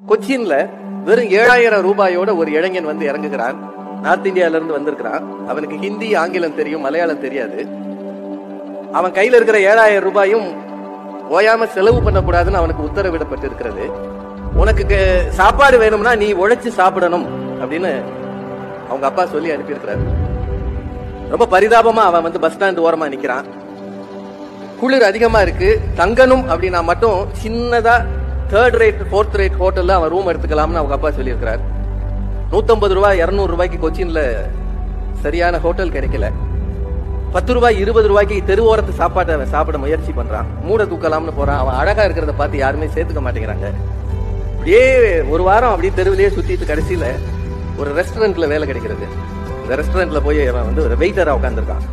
கொச்சின்ல வெறும் ஏழாயிரம் ரூபாயோட ஒரு இளைஞன் வந்து இறங்குகிறான் நார்த் இந்தியால இருந்து வந்திருக்கிறான் அவனுக்கு ஹிந்தி ஆங்கிலம் தெரியும் மலையாளம் தெரியாது அவன் கையில இருக்கிற ஏழாயிரம் ரூபாயும் ஓயாம செலவு பண்ணக்கூடாதுன்னு அவனுக்கு உத்தரவிடப்பட்டு இருக்கிறது உனக்கு க- சாப்பாடு வேணும்னா நீ உழைச்சு சாப்பிடணும் அப்படின்னு அவங்க அப்பா சொல்லி அனுப்பியிருக்கிறாரு ரொம்ப பரிதாபமா அவன் வந்து பஸ் ஸ்டாண்ட் ஓரமா நிக்கிறான் குளிர் அதிகமா இருக்கு தங்கணும் அப்படின்னா மட்டும் சின்னதா தேர்ட் ரேட் ஃபோர்த் ரேட் ஹோட்டல்ல அவன் ரூம் எடுத்துக்கலாம்னு அவங்க அப்பா சொல்லியிருக்கிறார் நூத்தம்பது ரூபாய் இருநூறு ரூபாய்க்கு கொச்சின்ல சரியான ஹோட்டல் கிடைக்கல பத்து ரூபாய் இருபது ரூபாய்க்கு தெருவோரத்து சாப்பாட்டை அவன் சாப்பிட முயற்சி பண்றான் மூட தூக்கலாம்னு போறான் அவன் அழகா இருக்கிறத பார்த்து யாருமே சேர்த்துக்க மாட்டேங்கிறாங்க அப்படியே ஒரு வாரம் அப்படியே தெருவிலேயே சுத்திட்டு கடைசியில ஒரு ரெஸ்டாரண்ட்ல வேலை கிடைக்கிறது இந்த ரெஸ்டாரண்ட்ல போய் அவன் வந்து ஒரு வெயிட்டரா உட்காந்துருக்கான்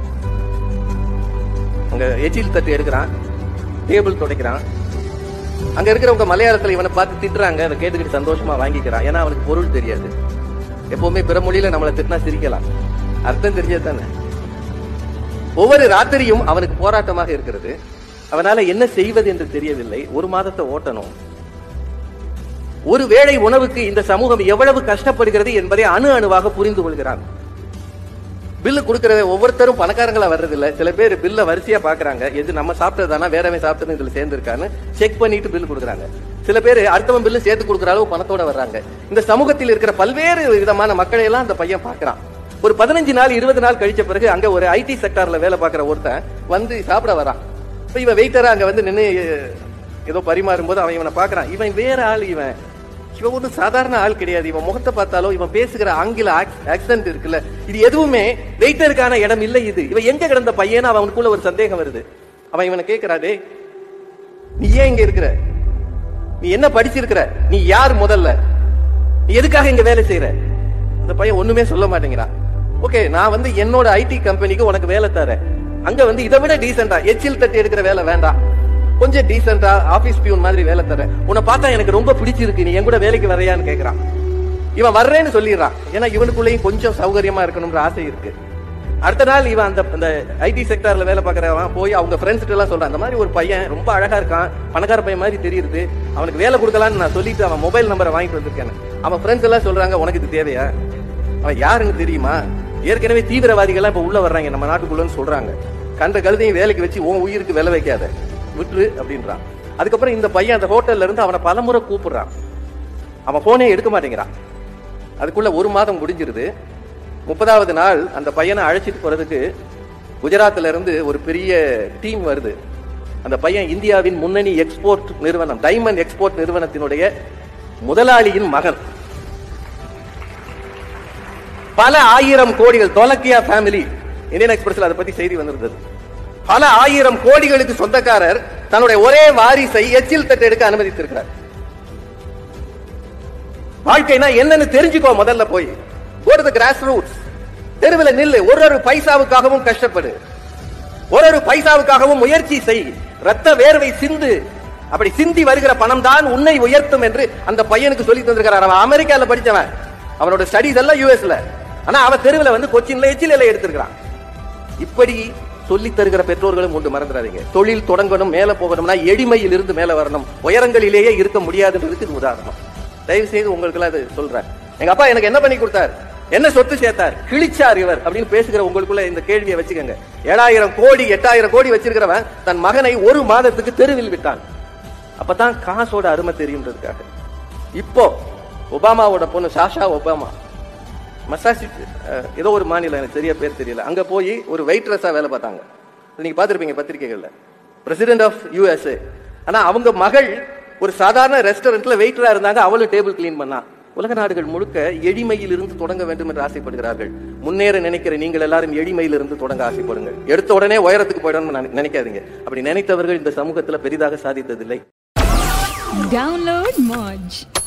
அங்க எச்சில் தட்டு எடுக்கிறான் டேபிள் துடைக்கிறான் அங்க இருக்கிறவங்க மலையாளத்துல இவனை பார்த்து திட்டுறாங்க அதை கேட்டுக்கிட்டு சந்தோஷமா வாங்கிக்கிறான் ஏன்னா அவனுக்கு பொருள் தெரியாது எப்பவுமே பிற மொழியில நம்மளை திட்டினா சிரிக்கலாம் அர்த்தம் தெரிஞ்சது தானே ஒவ்வொரு ராத்திரியும் அவனுக்கு போராட்டமாக இருக்கிறது அவனால என்ன செய்வது என்று தெரியவில்லை ஒரு மாதத்தை ஓட்டணும் ஒரு வேளை உணவுக்கு இந்த சமூகம் எவ்வளவு கஷ்டப்படுகிறது என்பதை அணு அணுவாக புரிந்து கொள்கிறான் பில்லு கொடுக்கறத ஒவ்வொருத்தரும் பணக்காரங்களா வர்றதில்ல சில பேர் பில்ல வரிசையா பாக்குறாங்க எது நம்ம சாப்பிட்டதானா வேறவன் சாப்பிட்டது இதுல சேர்ந்திருக்கான்னு செக் பண்ணிட்டு பில் கொடுக்குறாங்க சில பேர் அடுத்தவன் பில்லு சேர்த்து கொடுக்குற அளவு பணத்தோட வர்றாங்க இந்த சமூகத்தில் இருக்கிற பல்வேறு விதமான மக்களை எல்லாம் அந்த பையன் பார்க்கறான் ஒரு பதினஞ்சு நாள் இருபது நாள் கழிச்ச பிறகு அங்க ஒரு ஐடி செக்டார்ல வேலை பார்க்கிற ஒருத்தன் வந்து சாப்பிட வரான் இப்ப இவன் வெயிட்டரா அங்க வந்து நின்னு ஏதோ பரிமாறும் போது அவன் இவனை பாக்குறான் இவன் வேற ஆள் இவன் இவன் ஒன்றும் சாதாரண ஆள் கிடையாது இவன் முகத்தை பார்த்தாலும் இவன் பேசுகிற ஆங்கில ஆக்சென்ட் இருக்குல்ல இது எதுவுமே வெயிட்டருக்கான இடம் இல்லை இது இவன் எங்க கிடந்த பையன் அவனுக்குள்ள ஒரு சந்தேகம் வருது அவன் இவனை கேட்கிறா டேய் நீ ஏன் இங்க இருக்கிற நீ என்ன படிச்சிருக்கிற நீ யார் முதல்ல நீ எதுக்காக இங்க வேலை செய்யற அந்த பையன் ஒண்ணுமே சொல்ல மாட்டேங்கிறான் ஓகே நான் வந்து என்னோட ஐடி கம்பெனிக்கு உனக்கு வேலை தரேன் அங்க வந்து இதை விட டீசெண்டா எச்சில் தட்டி எடுக்கிற வேலை வேண்டாம் கொஞ்சம் டீசெண்டா ஆபீஸ் பியூன் மாதிரி வேலை தரேன் உன்னை பார்த்தா எனக்கு ரொம்ப பிடிச்சிருக்கு நீ என் கூட வேலைக்கு வரையான்னு கேக்குறான் இவன் வர்றேன்னு சொல்லிடுறான் ஏன்னா இவனுக்குள்ளேயும் கொஞ்சம் சௌகரியமா இருக்கணும்ன்ற ஆசை இருக்கு அடுத்த நாள் இவன் அந்த அந்த ஐடி செக்டார்ல வேலை பார்க்கறவன் போய் அவங்க ஃப்ரெண்ட்ஸ் எல்லாம் சொல்றான் அந்த மாதிரி ஒரு பையன் ரொம்ப அழகா இருக்கான் பணக்கார பையன் மாதிரி தெரியுது அவனுக்கு வேலை கொடுக்கலான்னு நான் சொல்லிட்டு அவன் மொபைல் நம்பரை வாங்கிட்டு வந்திருக்கேன் அவன் ஃப்ரெண்ட்ஸ் எல்லாம் சொல்றாங்க உனக்கு இது தேவையா அவன் யாருன்னு தெரியுமா ஏற்கனவே தீவிரவாதிகள் இப்ப உள்ள வர்றாங்க நம்ம நாட்டுக்குள்ளன்னு சொல்றாங்க கண்ட கழுதையும் வேலைக்கு வச்சு உன் உயிருக்கு விலை வைக்காத விட்டுரு அப்படின்றான் அதுக்கப்புறம் இந்த பையன் அந்த ஹோட்டல்ல இருந்து அவனை பலமுறை கூப்பிடுறான் அவன் போனே எடுக்க மாட்டேங்கிறான் அதுக்குள்ள ஒரு மாதம் முடிஞ்சிருது முப்பதாவது நாள் அந்த பையனை அழைச்சிட்டு போறதுக்கு குஜராத்ல இருந்து ஒரு பெரிய டீம் வருது அந்த பையன் இந்தியாவின் முன்னணி எக்ஸ்போர்ட் நிறுவனம் டைமண்ட் எக்ஸ்போர்ட் நிறுவனத்தினுடைய முதலாளியின் மகன் பல ஆயிரம் கோடிகள் தொலக்கியா ஃபேமிலி இந்தியன் எக்ஸ்பிரஸ்ல அதை பத்தி செய்தி வந்திருந்தது பல ஆயிரம் கோடிகளுக்கு சொந்தக்காரர் தன்னுடைய ஒரே வாரிசை எச்சில் தட்டு எடுக்க அனுமதித்திருக்கிறார் வாழ்க்கைனா என்னன்னு தெரிஞ்சுக்கோ முதல்ல போய் go to the grass roots தெருவில் நில்லு ஒரு ஒரு பைசாவுக்காகவும் கஷ்டப்படு ஒரு ஒரு பைசாவுக்காகவும் முயற்சி செய் ரத்த வேர்வை சிந்து அப்படி சிந்தி வருகிற பணம் தான் உன்னை உயர்த்தும் என்று அந்த பையனுக்கு சொல்லி தந்திருக்கிறார் அவன் அமெரிக்கால படிச்சவன் அவனோட ஸ்டடிஸ் எல்லாம் யூஎஸ்ல ஆனா அவன் தெருவில் வந்து கொச்சின்ல எச்சில் இலை எடுத்திருக்கிறான் இப்படி சொல்லித் தருகிற பெற்றோர்களும் உண்டு மறந்துடாதீங்க தொழில் தொடங்கணும் மேல போகணும்னா எளிமையில் இருந்து மேல வரணும் உயரங்களிலேயே இருக்க முடியாதுன்றதுக்கு இது உதாரணம் தயவு செய்து உங்களுக்கு அது சொல்றேன் எங்க அப்பா எனக்கு என்ன பண்ணி கொடுத்தார் என்ன சொத்து சேர்த்தார் கிழிச்சார் இவர் அப்படின்னு பேசுகிற உங்களுக்குள்ள இந்த கேள்வியை வச்சுக்கோங்க ஏழாயிரம் கோடி எட்டாயிரம் கோடி வச்சிருக்கிறவன் தன் மகனை ஒரு மாதத்துக்கு தெருவில் விட்டான் அப்பதான் காசோட அருமை தெரியுன்றதுக்காக இப்போ ஒபாமாவோட பொண்ணு சாஷா ஒபாமா மசாசிட் ஏதோ ஒரு மாநிலம் எனக்கு சரியா பேர் தெரியல அங்க போய் ஒரு வெயிட்ரஸா வேலை பார்த்தாங்க நீங்க பார்த்திருப்பீங்க பத்திரிகைகள்ல பிரசிடென்ட் ஆஃப் யூஎஸ்ஏ ஆனா அவங்க மகள் ஒரு சாதாரண ரெஸ்டாரண்ட்ல வெயிட்டரா இருந்தாங்க அவளும் டேபிள் கிளீன் பண்ணா உலக நாடுகள் முழுக்க எளிமையில் இருந்து தொடங்க வேண்டும் என்று ஆசைப்படுகிறார்கள் முன்னேற நினைக்கிற நீங்கள் எல்லாரும் எளிமையில் இருந்து தொடங்க ஆசைப்படுங்க எடுத்த உடனே உயரத்துக்கு போயிடணும்னு நினைக்காதீங்க அப்படி நினைத்தவர்கள் இந்த சமூகத்துல பெரிதாக சாதித்ததில்லை Download Moj.